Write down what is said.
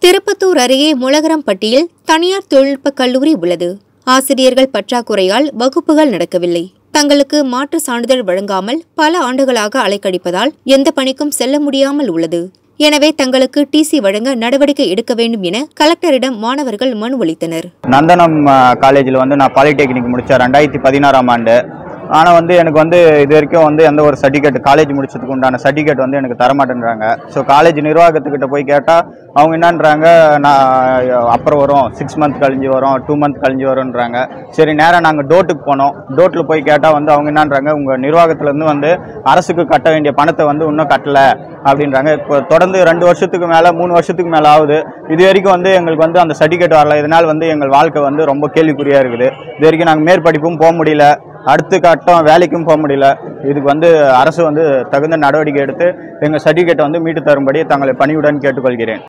திருப்பத்தூர் அருகே முளகரம்பட்டியில் தனியார் தொழில்நுட்ப கல்லூரி உள்ளது ஆசிரியர்கள் பற்றாக்குறையால் வகுப்புகள் நடக்கவில்லை தங்களுக்கு மாற்று சான்றிதழ் வழங்காமல் பல ஆண்டுகளாக அலைக்கழிப்பதால் எந்த பணிக்கும் செல்ல முடியாமல் உள்ளது எனவே தங்களுக்கு டிசி வழங்க நடவடிக்கை எடுக்க வேண்டும் என கலெக்டரிடம் மாணவர்கள் மனு அளித்தனர் நந்தனம் காலேஜில் வந்து நான் பாலிடெக்னிக் முடித்தேன் ரெண்டாயிரத்தி பதினாறாம் ஆண்டு ஆனால் வந்து எனக்கு வந்து இது வரைக்கும் வந்து எந்த ஒரு சர்டிஃபிகேட் காலேஜ் முடிச்சதுக்கு உண்டான சர்டிஃபிகேட் வந்து எனக்கு தரமாட்டேன்றாங்க ஸோ காலேஜ் நிர்வாகத்துக்கிட்ட போய் கேட்டால் அவங்க என்னன்றாங்க நான் அப்புறம் வரும் சிக்ஸ் மந்த் கழிஞ்சு வரும் டூ மந்த் கழிஞ்சு வரும்ன்றாங்க சரி நேராக நாங்கள் டோட்டுக்கு போனோம் டோட்டில் போய் கேட்டால் வந்து அவங்க என்னன்றாங்க உங்கள் நிர்வாகத்துலேருந்து வந்து அரசுக்கு கட்ட வேண்டிய பணத்தை வந்து இன்னும் கட்டலை அப்படின்றாங்க இப்போ தொடர்ந்து ரெண்டு வருஷத்துக்கு மேலே மூணு வருஷத்துக்கு மேலே ஆகுது இது வரைக்கும் வந்து எங்களுக்கு வந்து அந்த சர்டிஃபிகேட் வரல இதனால் வந்து எங்கள் வாழ்க்கை வந்து ரொம்ப கேள்விக்குறியாக இருக்குது இது வரைக்கும் நாங்கள் மேற்படிப்பும் போக முடியல அடுத்த கட்டம் வேலைக்கும் போக முடியல இதுக்கு வந்து அரசு வந்து தகுந்த நடவடிக்கை எடுத்து எங்கள் சர்டிஃபிகேட்டை வந்து மீட்டு தரும்படி தங்களை பணியுடன் கேட்டுக்கொள்கிறேன்